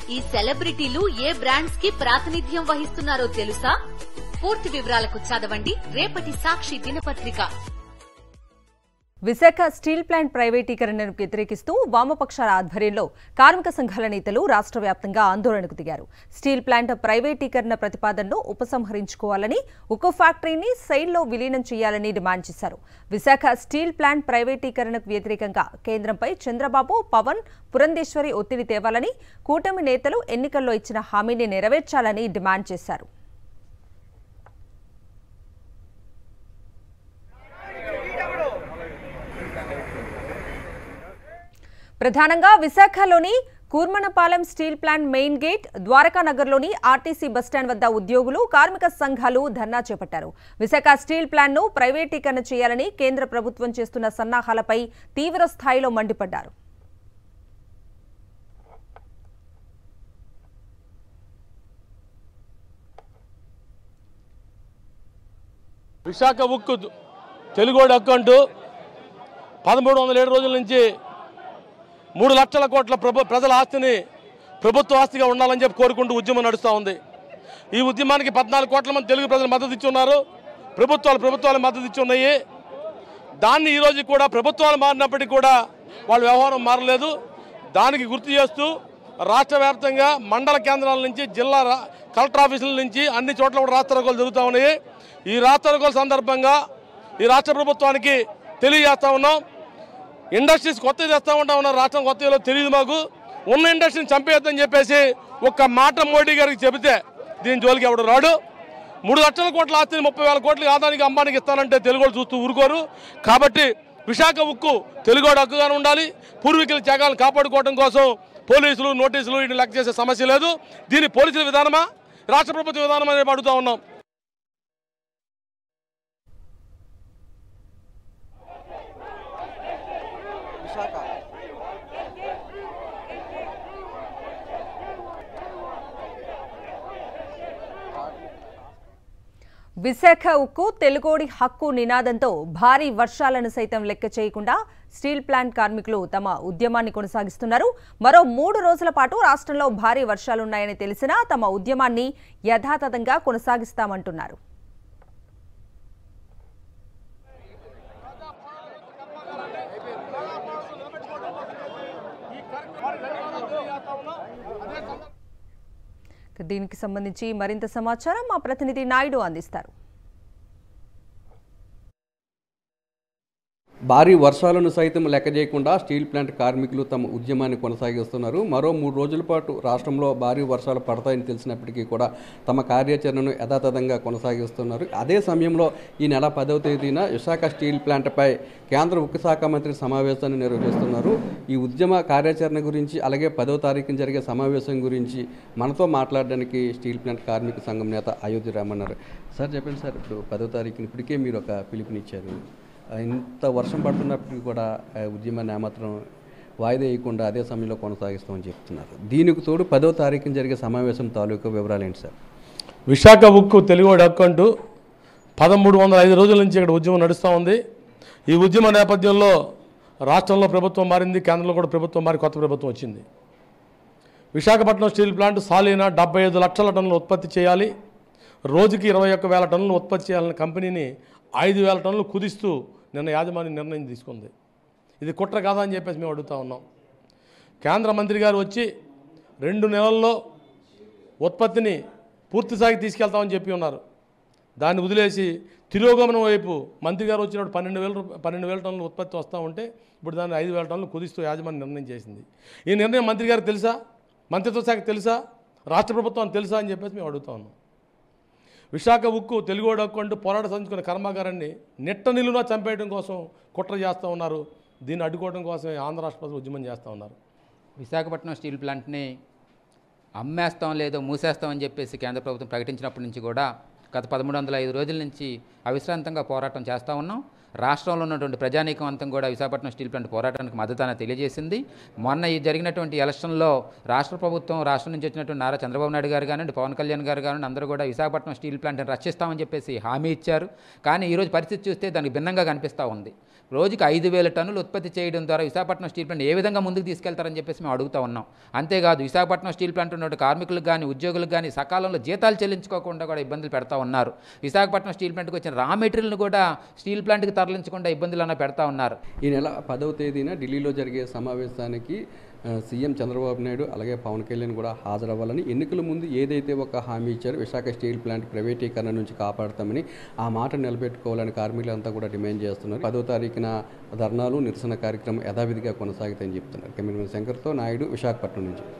ఈ సెలబ్రిటీలు ఏ బ్రాండ్స్ కి ప్రాతినిధ్యం వహిస్తున్నారో తెలుసా పూర్తి వివరాలకు చదవండి రేపటి సాక్షి దినపత్రిక విశాఖ స్టీల్ ప్లాంట్ ప్రైవేటీకరణను వ్యతిరేకిస్తూ వామపక్షాల ఆధ్వర్యంలో కార్మిక సంఘాల నేతలు రాష్ట్ర వ్యాప్తంగా ఆందోళనకు దిగారు స్టీల్ ప్లాంట్ ప్రైవేటీకరణ ప్రతిపాదనను ఉపసంహరించుకోవాలని ఉక్కు ఫ్యాక్టరీని సెయిల్లో విలీనం చేయాలని డిమాండ్ చేశారు విశాఖ స్టీల్ ప్లాంట్ ప్రైవేటీకరణకు వ్యతిరేకంగా కేంద్రంపై చంద్రబాబు పవన్ పురంధేశ్వరి ఒత్తిడి తేవాలని కూటమి నేతలు ఎన్నికల్లో ఇచ్చిన హామీని నెరవేర్చాలని డిమాండ్ చేశారు ప్రధానంగా విశాఖలోని Kurmannapalem steel plant main gate Dwaraka నగర్లోని ఆర్టీసీ బస్టాండ్ వద్ద ఉద్యోగులు కార్మిక సంఘాలు ధర్నా చేపట్టారు విశాఖ స్టీల్ ప్లాంట్ను ప్రైవేటీకరణ చేయాలని కేంద్ర ప్రభుత్వం చేస్తున్న సన్నాహాలపై తీవ్ర స్థాయిలో మండిపడ్డారు విశాఖ ఉక్కు తెలుగోడు అకౌంట్ పదమూడు వందల ఏడు రోజుల నుంచి మూడు లక్షల కోట్ల ప్రభు ప్రజల ఆస్తిని ప్రభుత్వ ఆస్తిగా ఉండాలని చెప్పి కోరుకుంటూ ఉద్యమం నడుస్తూ ఉంది ఈ ఉద్యమానికి పద్నాలుగు కోట్ల మంది తెలుగు ప్రజలు మద్దతు ఇచ్చి ఉన్నారు ప్రభుత్వాలు ప్రభుత్వాలు మద్దతు ఇచ్చి ఉన్నాయి దాన్ని ఈరోజు కూడా ప్రభుత్వాలు మారినప్పటికీ కూడా వాళ్ళ వ్యవహారం మారలేదు దానికి గుర్తు చేస్తూ రాష్ట్ర వ్యాప్తంగా మండల కేంద్రాల నుంచి జిల్లా రా- కలెక్టర్ ఆఫీసుల నుంచి అన్ని చోట్ల కూడా రాష్ట్రోకోలు జరుగుతూ ఉన్నాయి ఈ రాష్ట్రోకోల సందర్భంగా ఈ రాష్ట్ర ప్రభుత్వానికి తెలియజేస్తా ఉన్నాం ఇండస్ట్రీస్ కొత్త తెస్తా ఉంటా ఉన్నారు రాష్ట్రం కొత్తలో తెలియదు మాకు ఉన్న ఇండస్ట్రీని చంపేద్దని చెప్పేసి ఒక్క మాట మోడీ గారికి చెబితే దీని జోలికి ఎవడు రాడు మూడు లక్షల కోట్ల ఆస్తిని ముప్పై వేల కోట్ల ఆదానికి అంబానికి ఇస్తానంటే తెలుగు చూస్తూ ఊరుకోరు కాబట్టి విశాఖ ఉక్కు తెలుగోడు హక్కుగానే ఉండాలి పూర్వీకుల త్యాగాలను కాపాడుకోవడం కోసం పోలీసులు నోటీసులు వీటిని లెక్క చేసే సమస్య లేదు దీని పోలీసుల విధానమా రాష్ట్ర ప్రభుత్వ విధానమా అని అడుగుతా ఉన్నాం విశాఖ ఉక్కు తెలుగోడి హక్కు నినాదంతో భారీ వర్షాలను సైతం లెక్క చేయకుండా స్టీల్ ప్లాంట్ కార్మికులు తమ ఉద్యమాన్ని కొనసాగిస్తున్నారు మరో మూడు రోజుల పాటు రాష్ట్రంలో భారీ వర్షాలున్నాయని తెలిసినా తమ ఉద్యమాన్ని యథాతథంగా కొనసాగిస్తామంటున్నారు దీనికి సంబంధించి మరింత సమాచారం మా ప్రతినిధి నాయుడు అందిస్తారు భారీ వర్షాలను సైతం లెక్క చేయకుండా స్టీల్ ప్లాంట్ కార్మికులు తమ ఉద్యమాన్ని కొనసాగిస్తున్నారు మరో మూడు రోజుల పాటు రాష్ట్రంలో భారీ వర్షాలు పడతాయని తెలిసినప్పటికీ కూడా తమ కార్యాచరణను యథాతథంగా కొనసాగిస్తున్నారు అదే సమయంలో ఈ నెల పదవ తేదీన విశాఖ స్టీల్ ప్లాంట్పై కేంద్ర ఉక్కు శాఖ మంత్రి సమావేశాన్ని నిర్వహిస్తున్నారు ఈ ఉద్యమ కార్యాచరణ గురించి అలాగే పదవ తారీఖున జరిగే సమావేశం గురించి మనతో మాట్లాడడానికి స్టీల్ ప్లాంట్ కార్మిక సంఘం నేత అయోధ్య రామన్నారు సార్ చెప్పండి సార్ ఇప్పుడు పదవ తారీఖున ఇప్పటికే మీరు ఒక పిలుపునిచ్చారు ఇంత వర్షం పడుతున్నప్పటికీ కూడా ఆ, ఉద్యమాన్ని ఏమాత్రం వాయిదా వేయకుండా అదే సమయంలో కొనసాగిస్తామని చెప్తున్నారు దీనికి తోడు పదో తారీఖున జరిగే సమావేశం తాలూకా వివరాలు ఏంటి సార్ విశాఖ ఉక్కు తెలుగోడు అకౌంట్ పదమూడు వందల ఐదు రోజుల నుంచి ఇక్కడ ఉద్యమం నడుస్తూ ఉంది ఈ ఉద్యమ నేపథ్యంలో రాష్ట్రంలో ప్రభుత్వం మారింది కేంద్రంలో కూడా ప్రభుత్వం మారి కొత్త ప్రభుత్వం వచ్చింది విశాఖపట్నం స్టీల్ ప్లాంట్ సాలీనా డెబ్బై ఐదు లక్షల టన్నులు ఉత్పత్తి చేయాలి రోజుకి ఇరవై ఒక్క వేల టన్నులు ఉత్పత్తి చేయాలన్న కంపెనీని ఐదు వేల టన్నులు కుదిస్తూ నిన్న యాజమాన్యం నిర్ణయం తీసుకుంది ఇది కుట్ర కాదా అని చెప్పేసి మేము అడుగుతా ఉన్నాం కేంద్ర మంత్రి గారు వచ్చి రెండు నెలల్లో ఉత్పత్తిని పూర్తి స్థాయికి తీసుకెళ్తామని చెప్పి ఉన్నారు దాన్ని వదిలేసి తిరోగమనం వైపు మంత్రి గారు వచ్చినప్పుడు పన్నెండు వేల రూప- పన్నెండు వేల టన్నుల ఉత్పత్తి వస్తూ ఉంటే ఇప్పుడు దాన్ని ఐదు వేల టన్నులు కుదిస్తూ యాజమాన్యం నిర్ణయం చేసింది ఈ నిర్ణయం మంత్రి గారికి తెలుసా మంత్రిత్వ శాఖ తెలుసా రాష్ట్ర ప్రభుత్వం తెలుసా అని చెప్పేసి మేము అడుగుతా ఉన్నాం విశాఖ ఉక్కు తెలుగోడు హక్కు అంటూ పోరాట సంచుకున్న కర్మాగారాన్ని నిట్ట నిలువునా చంపేయడం కోసం కుట్ర చేస్తూ ఉన్నారు దీన్ని అడ్డుకోవడం కోసమే ఆంధ్ర రాష్ట్ర ప్రజలు ఉద్యమం చేస్తూ ఉన్నారు విశాఖపట్నం స్టీల్ ప్లాంట్ని అమ్మేస్తాం లేదో మూసేస్తామని చెప్పేసి కేంద్ర ప్రభుత్వం ప్రకటించినప్పటి నుంచి కూడా గత పదమూడు వందల ఐదు రోజుల నుంచి అవిశ్రాంతంగా పోరాటం చేస్తూ ఉన్నాం రాష్ట్రంలో ఉన్నటువంటి ప్రజానీకం అంతం కూడా విశాఖపట్నం స్టీల్ ప్లాంట్ పోరాటానికి మద్దతు తెలియజేసింది మొన్న ఈ జరిగినటువంటి ఎలక్షన్లో రాష్ట్ర ప్రభుత్వం రాష్ట్రం నుంచి వచ్చినటువంటి నారా చంద్రబాబు నాయుడు గారు కానివ్వండి పవన్ కళ్యాణ్ గారు కానివ్వండి అందరూ కూడా విశాఖపట్నం స్టీల్ ప్లాంట్ని రక్షిస్తామని చెప్పేసి హామీ ఇచ్చారు కానీ ఈరోజు పరిస్థితి చూస్తే దానికి భిన్నంగా కనిపిస్తూ ఉంది రోజుకి ఐదు వేల టన్నులు ఉత్పత్తి చేయడం ద్వారా విశాఖపట్నం స్టీల్ ప్లాంట్ ఏ విధంగా ముందుకు తీసుకెళ్తారని చెప్పేసి మేము అడుగుతా ఉన్నాం అంతేకాదు విశాఖపట్నం స్టీల్ ప్లాంట్ ఉన్న కార్మికులకు కానీ ఉద్యోగులకు కానీ సకాలంలో జీతాలు చెల్లించుకోకుండా కూడా ఇబ్బందులు పెడతా ఉన్నారు విశాఖపట్నం స్టీల్ ప్లాంట్కి వచ్చిన రా మెటీరియల్ని కూడా స్టీల్ ప్లాంట్కి తరలించకుండా ఇబ్బందులు అన్న పెడతా ఉన్నారు ఈ నెల పదవ తేదీన ఢిల్లీలో జరిగే సమావేశానికి ఆ, సీఎం చంద్రబాబు నాయుడు అలాగే పవన్ కళ్యాణ్ కూడా హాజరవ్వాలని ఎన్నికల ముందు ఏదైతే ఒక హామీ ఇచ్చారో విశాఖ స్టీల్ ప్లాంట్ ప్రైవేటీకరణ నుంచి కాపాడతామని ఆ మాట నిలబెట్టుకోవాలని కార్మికులంతా కూడా డిమాండ్ చేస్తున్నారు పదో తారీఖున ధర్నాలు నిరసన కార్యక్రమం యథావిధిగా కొనసాగుతాయని చెప్తున్నారు కెమెరామెన్ శంకర్తో నాయుడు విశాఖపట్నం నుంచి